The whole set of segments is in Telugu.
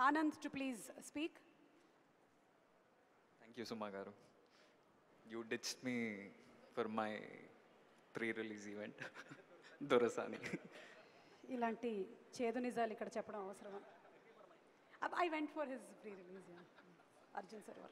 Anand to please speak. Thank you Suma గారు you ditch me for my pre release event Dorasani ఇలాంటి చేదు నిజాలు ఇక్కడ చెప్పడం అవసరమా I went for his pre release Arjun Suravaram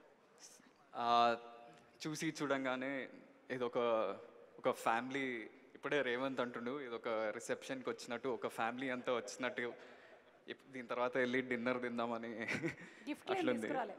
చూసి చూడంగానే ఇదొక ఒక ఫ్యామిలీ ఇప్పుడే రేవంత్ అంటుండు ఇదొక రిసెప్షన్కి వచ్చినట్టు ఒక ఫ్యామిలీ అంతా వచ్చినట్టు ఇప్- దీని తర్వాత వెళ్ళి డిన్నర్ తిందామని గిఫ్ట్ ఏం అట్లుంది తీసుకురాలే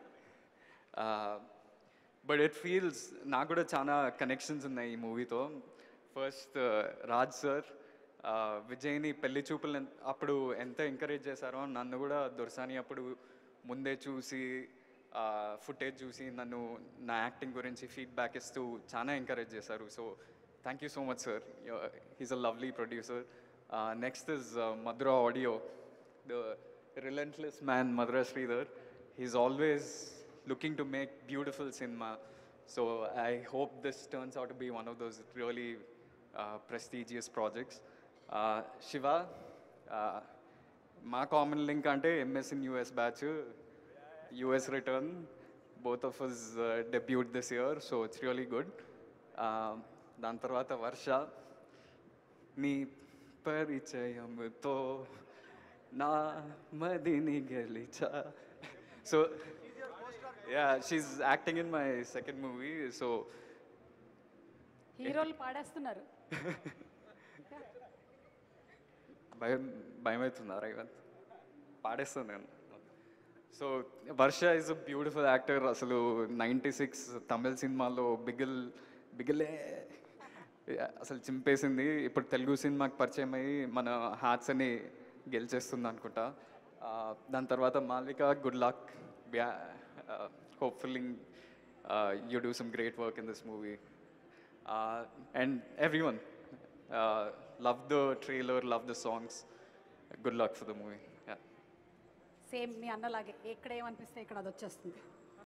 బట్ ఇట్ ఫీల్స్ నాకు కూడా చాలా కనెక్షన్స్ ఉన్నాయి ఈ మూవీతో ఫస్ట్ రాజ్ సార్ విజయ్ని పెళ్లి చూపులు ఎన్- అప్పుడు ఎంత ఎంకరేజ్ చేశారో నన్ను కూడా దొరసాని అప్పుడు ముందే చూసి ఫుటేజ్ చూసి నన్ను నా యాక్టింగ్ గురించి ఫీడ్బ్యాక్ ఇస్తూ చాలా ఎంకరేజ్ చేశారు so thank you so much sir he's a lovely producer next is Madhura audio the relentless man Madhura Sridhar. He's always looking to make beautiful cinema. So I hope this turns out to be one of those really uh, prestigious projects. Uh, Shiva, uh, మా కామన్ లింక్ అంటే MS in US batch US return both of us debut this year so it's really good దాని తర్వాత వర్ష నీ పరిచయముతో నా మదిని గెలిచా so ya she acting in my second movie so హీరోలు పాడేస్తున్నారు భయం భయం అవుతుందా రేవంత్ పాడేస్తాను నేను so Varsha is a beautiful actor అసలు నైంటీ సిక్స్ తమిళ సినిమాలో బిగిల్ బిగిలే అసలు చింపేసింది ఇప్పుడు తెలుగు సినిమాకి పరిచయం అయ్యి మన హార్ట్స్ అని గెలిచేస్తుంది అనుకుంటా ఆ, దాని తర్వాత Malvika good luck hopefully you do some great work in this movie and everyone love the trailer love the songs good luck for the movie same మీ అన్నలాగే ఎక్కడ ఏమనిపిస్తే ఇక్కడ అది వచ్చేస్తుంది